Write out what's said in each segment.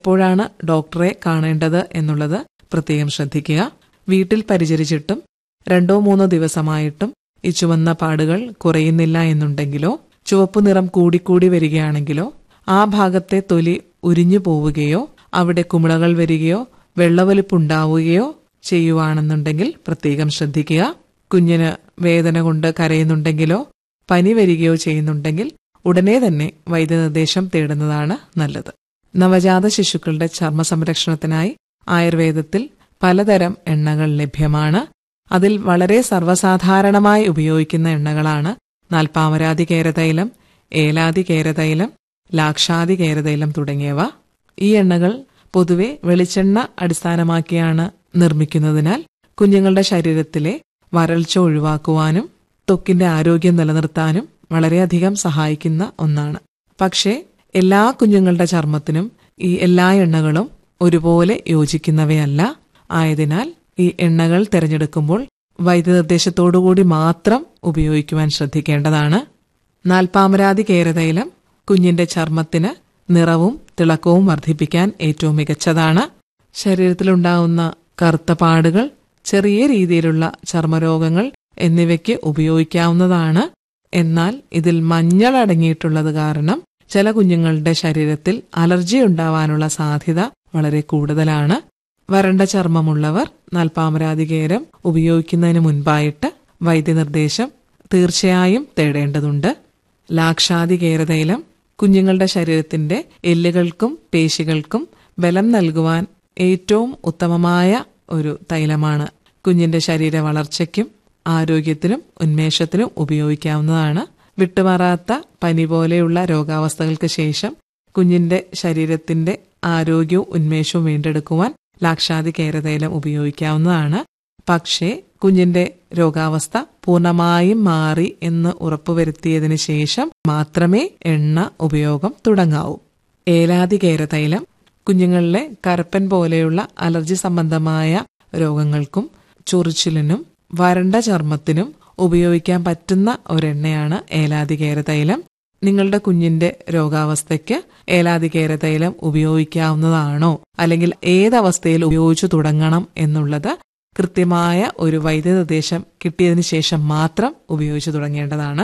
എപ്പോഴാണ് ഡോക്ടറെ കാണേണ്ടത് എന്നുള്ളത് പ്രത്യേകം ശ്രദ്ധിക്കുക വീട്ടിൽ പരിചരിച്ചിട്ടും രണ്ടോ മൂന്നോ ദിവസമായിട്ടും ഈ ചുവന്ന പാടുകൾ കുറയുന്നില്ല എന്നുണ്ടെങ്കിലോ ചുവപ്പ് നിറം കൂടിക്കൂടി വരികയാണെങ്കിലോ ആ ഭാഗത്തെ തൊലി ഉരിഞ്ഞു പോവുകയോ അവിടെ കുമിളകൾ വരികയോ വെള്ളവലിപ്പുണ്ടാവുകയോ ചെയ്യുവാണെന്നുണ്ടെങ്കിൽ പ്രത്യേകം ശ്രദ്ധിക്കുക കുഞ്ഞിന് വേദന കൊണ്ട് കരയുന്നുണ്ടെങ്കിലോ പനി വരികയോ ചെയ്യുന്നുണ്ടെങ്കിൽ ഉടനെ തന്നെ വൈദ്യനിർദ്ദേശം തേടുന്നതാണ് നല്ലത് നവജാത ശിശുക്കളുടെ ചർമ്മ സംരക്ഷണത്തിനായി ആയുർവേദത്തിൽ പലതരം എണ്ണകൾ ലഭ്യമാണ് അതിൽ വളരെ സർവ്വസാധാരണമായി ഉപയോഗിക്കുന്ന എണ്ണകളാണ് നാൽപ്പാമരാതി കേരതൈലം ഏലാതി കേരതൈലം ലാക്ഷാതി കേരതൈലം തുടങ്ങിയവ ഈ എണ്ണകൾ പൊതുവെ വെളിച്ചെണ്ണ അടിസ്ഥാനമാക്കിയാണ് നിർമ്മിക്കുന്നതിനാൽ കുഞ്ഞുങ്ങളുടെ ശരീരത്തിലെ വരൾച്ച ഒഴിവാക്കുവാനും ത്വക്കിന്റെ ആരോഗ്യം നിലനിർത്താനും വളരെയധികം സഹായിക്കുന്ന ഒന്നാണ് പക്ഷേ എല്ലാ കുഞ്ഞുങ്ങളുടെ ചർമ്മത്തിനും ഈ എല്ലാ എണ്ണകളും ഒരുപോലെ യോജിക്കുന്നവയല്ല ആയതിനാൽ ഈ എണ്ണകൾ തിരഞ്ഞെടുക്കുമ്പോൾ വൈദ്യനിർദ്ദേശത്തോടുകൂടി മാത്രം ഉപയോഗിക്കുവാൻ ശ്രദ്ധിക്കേണ്ടതാണ് നാൽപ്പാമരാതി കേരതൈലം കുഞ്ഞിന്റെ ചർമ്മത്തിന് നിറവും തിളക്കവും വർദ്ധിപ്പിക്കാൻ ഏറ്റവും മികച്ചതാണ് ശരീരത്തിലുണ്ടാവുന്ന കറുത്ത പാടുകൾ ചെറിയ രീതിയിലുള്ള ചർമ്മരോഗങ്ങൾ എന്നിവയ്ക്ക് ഉപയോഗിക്കാവുന്നതാണ് എന്നാൽ ഇതിൽ മഞ്ഞൾ അടങ്ങിയിട്ടുള്ളത് കാരണം ചില കുഞ്ഞുങ്ങളുടെ ശരീരത്തിൽ അലർജി ഉണ്ടാവാനുള്ള സാധ്യത വളരെ കൂടുതലാണ് വരണ്ട ചർമ്മമുള്ളവർ നാൽപ്പാമരാതികേരം ഉപയോഗിക്കുന്നതിന് മുൻപായിട്ട് വൈദ്യനിർദ്ദേശം തീർച്ചയായും തേടേണ്ടതുണ്ട് ലാക്ഷാതി കേരതൈലം കുഞ്ഞുങ്ങളുടെ ശരീരത്തിന്റെ എല്ലുകൾക്കും പേശികൾക്കും ബലം നൽകുവാൻ ഏറ്റവും ഉത്തമമായ ഒരു തൈലമാണ് കുഞ്ഞിന്റെ ശരീര വളർച്ചയ്ക്കും ആരോഗ്യത്തിനും ഉന്മേഷത്തിനും ഉപയോഗിക്കാവുന്നതാണ് വിട്ടുമാറാത്ത പനി പോലെയുള്ള രോഗാവസ്ഥകൾക്ക് ശേഷം കുഞ്ഞിന്റെ ശരീരത്തിന്റെ ആരോഗ്യവും ഉന്മേഷവും വീണ്ടെടുക്കുവാൻ ലാക്ഷാതി കേരതൈലം ഉപയോഗിക്കാവുന്നതാണ് പക്ഷേ കുഞ്ഞിന്റെ രോഗാവസ്ഥ പൂർണ്ണമായും മാറി എന്ന് ഉറപ്പുവരുത്തിയതിനു ശേഷം മാത്രമേ എണ്ണ ഉപയോഗം തുടങ്ങാവൂ ഏലാതി കേരതൈലം കുഞ്ഞുങ്ങളിലെ കരപ്പൻ പോലെയുള്ള അലർജി സംബന്ധമായ രോഗങ്ങൾക്കും ചൊറിച്ചിലിനും വരണ്ട ചർമ്മത്തിനും ഉപയോഗിക്കാൻ പറ്റുന്ന ഒരെണ്ണയാണ് ഏലാതി കേരതൈലം നിങ്ങളുടെ കുഞ്ഞിന്റെ രോഗാവസ്ഥയ്ക്ക് ഏലാതി കേരതൈലം ഉപയോഗിക്കാവുന്നതാണോ അല്ലെങ്കിൽ ഏതവസ്ഥയിൽ ഉപയോഗിച്ചു തുടങ്ങണം എന്നുള്ളത് കൃത്യമായ ഒരു വൈദ്യനിർദ്ദേശം കിട്ടിയതിനു ശേഷം മാത്രം ഉപയോഗിച്ചു തുടങ്ങേണ്ടതാണ്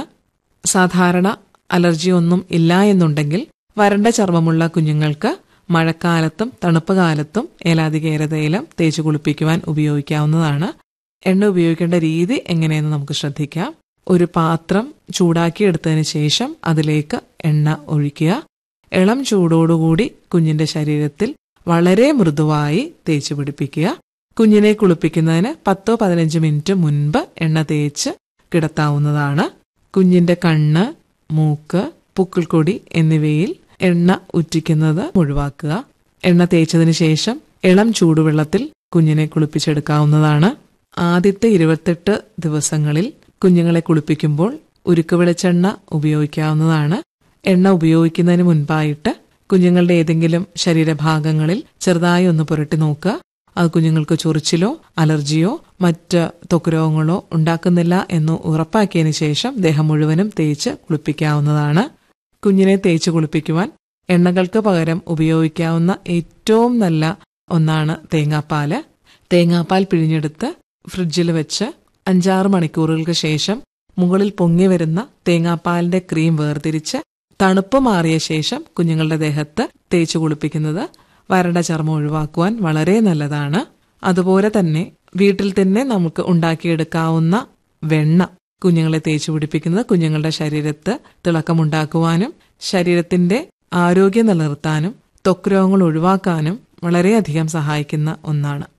സാധാരണ അലർജി ഒന്നും ഇല്ല എന്നുണ്ടെങ്കിൽ വരണ്ട ചർമ്മമുള്ള കുഞ്ഞുങ്ങൾക്ക് മഴക്കാലത്തും തണുപ്പ് കാലത്തും ഏലാതി കേരതൈലം തേച്ചു കുളിപ്പിക്കുവാൻ ഉപയോഗിക്കാവുന്നതാണ് എണ്ണ ഉപയോഗിക്കേണ്ട രീതി എങ്ങനെയെന്ന് നമുക്ക് ശ്രദ്ധിക്കാം ഒരു പാത്രം ചൂടാക്കിയെടുത്തതിന് ശേഷം അതിലേക്ക് എണ്ണ ഒഴിക്കുക ഇളം ചൂടോടുകൂടി കുഞ്ഞിന്റെ ശരീരത്തിൽ വളരെ മൃദുവായി തേച്ചു പിടിപ്പിക്കുക കുഞ്ഞിനെ കുളിപ്പിക്കുന്നതിന് പത്തോ പതിനഞ്ച് മിനിറ്റ് മുൻപ് എണ്ണ തേച്ച് കിടത്താവുന്നതാണ് കുഞ്ഞിന്റെ കണ്ണ് മൂക്ക് പുക്കിൾക്കൊടി എന്നിവയിൽ എണ്ണ ഉറ്റിക്കുന്നത് ഒഴിവാക്കുക എണ്ണ തേച്ചതിന് ശേഷം ഇളം ചൂടുവെള്ളത്തിൽ കുഞ്ഞിനെ കുളിപ്പിച്ചെടുക്കാവുന്നതാണ് ആദ്യത്തെ ഇരുപത്തെട്ട് ദിവസങ്ങളിൽ കുഞ്ഞുങ്ങളെ കുളിപ്പിക്കുമ്പോൾ ഉരുക്ക് വെളിച്ചെണ്ണ ഉപയോഗിക്കാവുന്നതാണ് എണ്ണ ഉപയോഗിക്കുന്നതിന് മുൻപായിട്ട് കുഞ്ഞുങ്ങളുടെ ഏതെങ്കിലും ശരീരഭാഗങ്ങളിൽ ചെറുതായി ഒന്ന് പുരട്ടി നോക്കുക അത് കുഞ്ഞുങ്ങൾക്ക് ചൊറിച്ചിലോ അലർജിയോ മറ്റ് ത്വക്ക് രോഗങ്ങളോ ഉണ്ടാക്കുന്നില്ല എന്ന് ഉറപ്പാക്കിയതിനു ശേഷം ദേഹം മുഴുവനും തേച്ച് കുളിപ്പിക്കാവുന്നതാണ് കുഞ്ഞിനെ തേച്ച് കുളിപ്പിക്കുവാൻ എണ്ണകൾക്ക് പകരം ഉപയോഗിക്കാവുന്ന ഏറ്റവും നല്ല ഒന്നാണ് തേങ്ങാപ്പാല് തേങ്ങാപ്പാൽ പിഴിഞ്ഞെടുത്ത് ഫ്രിഡ്ജിൽ വെച്ച് അഞ്ചാറ് മണിക്കൂറുകൾക്ക് ശേഷം മുകളിൽ പൊങ്ങി വരുന്ന തേങ്ങാപ്പാലിന്റെ ക്രീം വേർതിരിച്ച് തണുപ്പ് മാറിയ ശേഷം കുഞ്ഞുങ്ങളുടെ ദേഹത്ത് തേച്ചു കുളിപ്പിക്കുന്നത് വരണ്ട ചർമ്മം ഒഴിവാക്കുവാൻ വളരെ നല്ലതാണ് അതുപോലെ തന്നെ വീട്ടിൽ തന്നെ നമുക്ക് ഉണ്ടാക്കിയെടുക്കാവുന്ന വെണ്ണ കുഞ്ഞുങ്ങളെ തേച്ചു പിടിപ്പിക്കുന്നത് കുഞ്ഞുങ്ങളുടെ ശരീരത്ത് തിളക്കമുണ്ടാക്കുവാനും ശരീരത്തിന്റെ ആരോഗ്യം നിലനിർത്താനും ത്വക്ക് രോഗങ്ങൾ ഒഴിവാക്കാനും വളരെയധികം സഹായിക്കുന്ന ഒന്നാണ്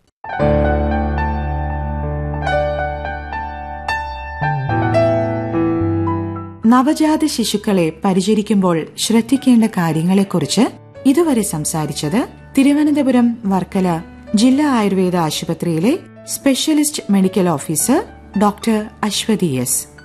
നവജാത ശിശുക്കളെ പരിചരിക്കുമ്പോൾ ശ്രദ്ധിക്കേണ്ട കാര്യങ്ങളെക്കുറിച്ച് ഇതുവരെ സംസാരിച്ചത് തിരുവനന്തപുരം വർക്കല ജില്ലാ ആയുർവേദ ആശുപത്രിയിലെ specialist medical officer doctor Aswathi S